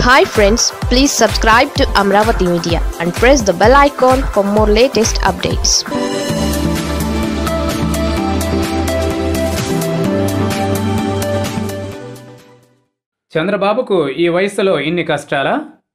hi friends please subscribe to Amaravati media and press the bell icon for more latest updates చంద్రబాబుకు ఈ వయసులో ఇన్ని కష్టాలా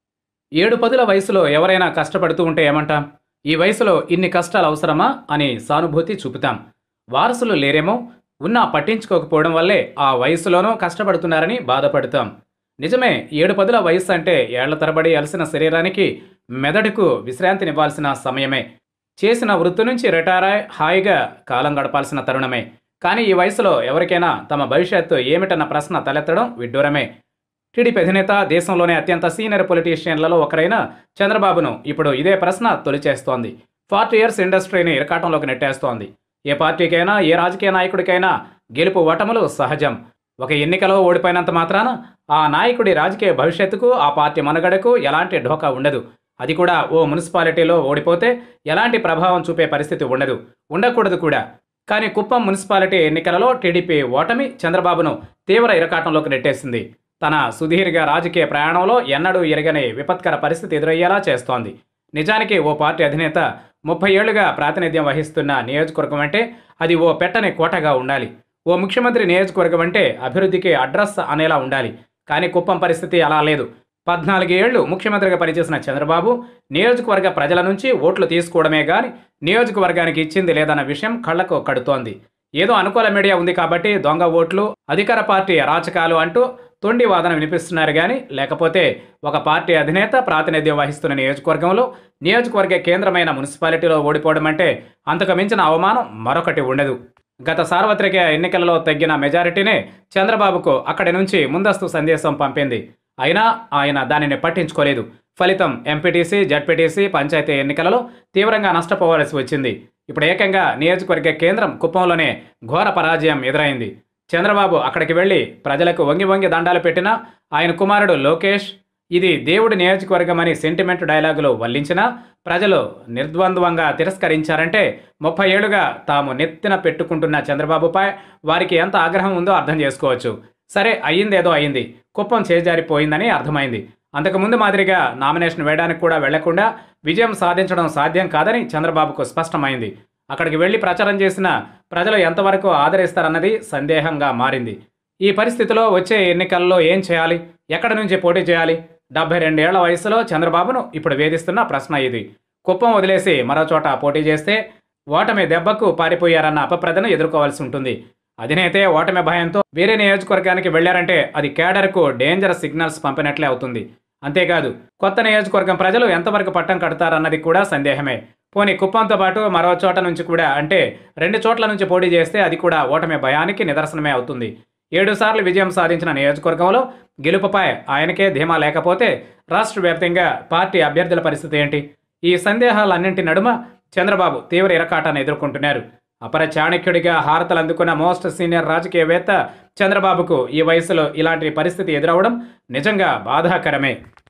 ఏడు పదుల వయసులో ఎవరైనా కష్టపడుతూ ఉంటే ఏమంటాం ఈ వయసులో ఇన్ని కష్టాలు అవసరమా అని సానుభూతి చూపుతాం వారసులు లేరేమో ఉన్నా పట్టించుకోకపోవడం వల్లే ఆ వయసులోనూ కష్టపడుతున్నారని బాధపడతాం నిజమే ఏడు పదుల వయసు అంటే ఏళ్ల తరబడి అలసిన శరీరానికి మెదడుకు విశ్రాంతినివ్వాల్సిన సమయమే చేసిన వృత్తి నుంచి రిటైర్ అయి హాయిగా కాలం గడపాల్సిన తరుణమే కానీ ఈ వయసులో ఎవరికైనా తమ భవిష్యత్తు ఏమిటన్న ప్రశ్న తలెత్తడం విడ్డూరమే టీడీపీ అధినేత దేశంలోనే అత్యంత సీనియర్ పొలిటీషియన్లలో ఒకరైన చంద్రబాబును ఇప్పుడు ఇదే ప్రశ్న తొలిచేస్తోంది ఫార్టీ ఇయర్స్ ఇండస్ట్రీని ఇరకాటంలోకి నెట్టేస్తోంది ఏ పార్టీకైనా ఏ రాజకీయ నాయకుడికైనా గెలుపు ఓటములు సహజం ఒక ఎన్నికలో ఓడిపోయినంత మాత్రాన ఆ నాయకుడి రాజకీయ భవిష్యత్తుకు ఆ పార్టీ మనుగడకు ఎలాంటి ఢోకా ఉండదు అది కూడా ఓ మున్సిపాలిటీలో ఓడిపోతే ఎలాంటి ప్రభావం చూపే పరిస్థితి ఉండదు ఉండకూడదు కూడా కానీ కుప్పం మున్సిపాలిటీ ఎన్నికలలో టీడీపీ ఓటమి చంద్రబాబును తీవ్ర ఇరకాటంలోకి నెట్టేసింది తన సుదీర్ఘ రాజకీయ ప్రయాణంలో ఎన్నడూ ఎరగని విపత్కర పరిస్థితి ఎదురయ్యేలా చేస్తోంది నిజానికి ఓ పార్టీ అధినేత ముప్పై ఏళ్లుగా ప్రాతినిధ్యం వహిస్తున్న నియోజకవర్గం అంటే అది ఓ పెట్టని కోటగా ఉండాలి ఓ ముఖ్యమంత్రి నియోజకవర్గం అంటే అభివృద్ధికి అడ్రస్ అనేలా ఉండాలి కానీ కుప్పం పరిస్థితి అలా లేదు పద్నాలుగు ఏళ్లు ముఖ్యమంత్రిగా పనిచేసిన చంద్రబాబు నియోజకవర్గ ప్రజల నుంచి ఓట్లు తీసుకోవడమే గాని నియోజకవర్గానికి ఇచ్చింది లేదన్న విషయం కళ్లకు కడుతోంది ఏదో అనుకూల మీడియా ఉంది కాబట్టి దొంగ ఓట్లు అధికార పార్టీ అరాచకాలు అంటూ తొండి వాదన వినిపిస్తున్నారు కానీ లేకపోతే ఒక పార్టీ అధినేత ప్రాతినిధ్యం వహిస్తున్న నియోజకవర్గంలో నియోజకవర్గ కేంద్రమైన మున్సిపాలిటీలో ఓడిపోవడం అంటే అంతకు మించిన అవమానం మరొకటి ఉండదు గత సార్వత్రిక ఎన్నికలలో తగ్గిన మెజారిటీనే చంద్రబాబుకు అక్కడి నుంచి ముందస్తు సందేశం పంపింది అయినా ఆయన దానిని పట్టించుకోలేదు ఫలితం ఎంపీటీసీ జడ్పీటీసీ పంచాయతీ ఎన్నికలలో తీవ్రంగా నష్టపోవాల్సి వచ్చింది ఇప్పుడు ఏకంగా నియోజకవర్గ కేంద్రం కుప్పంలోనే ఘోర పరాజయం ఎదురైంది చంద్రబాబు అక్కడికి వెళ్ళి ప్రజలకు వంగి వంగి దండాలు పెట్టినా ఆయన కుమారుడు లోకేష్ ఇది దేవుడి నియోజకవర్గమని సెంటిమెంట్ డైలాగులు వల్లించినా ప్రజలు నిర్ద్వంద్వంగా తిరస్కరించారంటే ముప్పై ఏళ్లుగా తాము నెత్తిన పెట్టుకుంటున్న చంద్రబాబుపై వారికి ఎంత ఆగ్రహం ఉందో అర్థం చేసుకోవచ్చు సరే అయ్యిందేదో అయింది కుప్పం చేజారిపోయిందని అర్థమైంది అంతకుముందు మాదిరిగా నామినేషన్ వేయడానికి కూడా వెళ్లకుండా విజయం సాధించడం సాధ్యం కాదని చంద్రబాబుకు స్పష్టమైంది అక్కడికి వెళ్లి ప్రచారం చేసిన ప్రజలు ఎంతవరకు ఆదరిస్తారన్నది సందేహంగా మారింది ఈ పరిస్థితిలో వచ్చే ఎన్నికల్లో ఏం చేయాలి ఎక్కడి నుంచి పోటీ చేయాలి డెబ్బై రెండేళ్ల వయసులో చంద్రబాబును ఇప్పుడు వేధిస్తున్న ప్రశ్న ఇది కుప్పం వదిలేసి మరో చోట పోటీ చేస్తే ఓటమి దెబ్బకు పారిపోయారన్న అపప్రదను ఎదుర్కోవాల్సి ఉంటుంది అధినేతే ఓటమి భయంతో వేరే నియోజకవర్గానికి వెళ్లారంటే అది కేడర్కు డేంజర్ సిగ్నల్స్ పంపినట్లే అవుతుంది అంతేకాదు కొత్త నియోజకవర్గం ప్రజలు ఎంతవరకు పట్టం కడతారన్నది కూడా సందేహమే పోనీ కుప్పంతో పాటు మరో చోట నుంచి కూడా అంటే రెండు చోట్ల నుంచి పోటీ చేస్తే అది కూడా ఓటమి భయానికి నిదర్శనమే అవుతుంది ఏడు సార్లు విజయం సాధించిన నియోజకవర్గంలో గెలుపుపై ఆయనకే ధీమా లేకపోతే రాష్ట్ర వ్యాప్తంగా పార్టీ అభ్యర్థుల పరిస్థితి ఏంటి ఈ సందేహాలన్నింటి నడుమ చంద్రబాబు తీవ్ర ఇరకాటాన్ని ఎదుర్కొంటున్నారు అపర చాణక్యుడిగా హారతలు అందుకున్న మోస్ట్ సీనియర్ రాజకీయవేత్త చంద్రబాబుకు ఈ వయసులో ఇలాంటి పరిస్థితి ఎదురవడం నిజంగా బాధాకరమే